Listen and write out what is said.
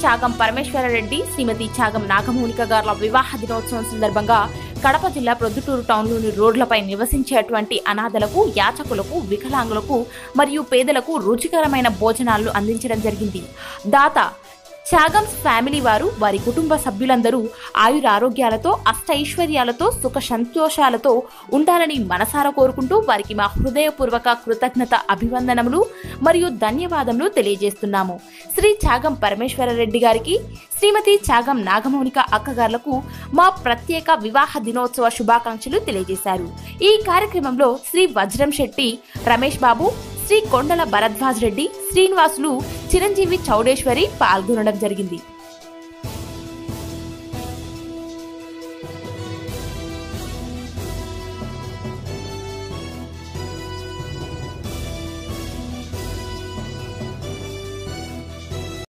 చాగం పరమేశ్వరరెడ్డి శ్రీమతి చాగం నాగమౌనిక గార్ల వివాహ దినోత్సవం సందర్భంగా కడప జిల్లా ప్రొద్దుటూరు టౌన్లోని రోడ్లపై నివసించేటువంటి అనాథలకు యాచకులకు వికలాంగులకు మరియు పేదలకు రుచికరమైన భోజనాలను అందించడం జరిగింది దాత త్యాగంస్ ఫ్యామిలీ వారు వారి కుటుంబ సభ్యులందరూ ఆయుర ఆరోగ్యాలతో అష్టైశ్వర్యాలతో సుఖ సంతోషాలతో ఉండాలని మనసారా కోరుకుంటూ వారికి మా హృదయపూర్వక కృతజ్ఞత అభివందనములు మరియు ధన్యవాదములు తెలియజేస్తున్నాము శ్రీ త్యాగం పరమేశ్వరరెడ్డి గారికి శ్రీమతి త్యాగం నాగమౌనిక అక్కగార్లకు మా ప్రత్యేక వివాహ దినోత్సవ శుభాకాంక్షలు తెలియజేశారు ఈ కార్యక్రమంలో శ్రీ వజ్రం శెట్టి రమేష్ బాబు శ్రీ కొండల భరద్వాజ్ రెడ్డి శ్రీనివాసులు చిరంజీవి చౌడేశ్వరి పాల్గొనడం జరిగింది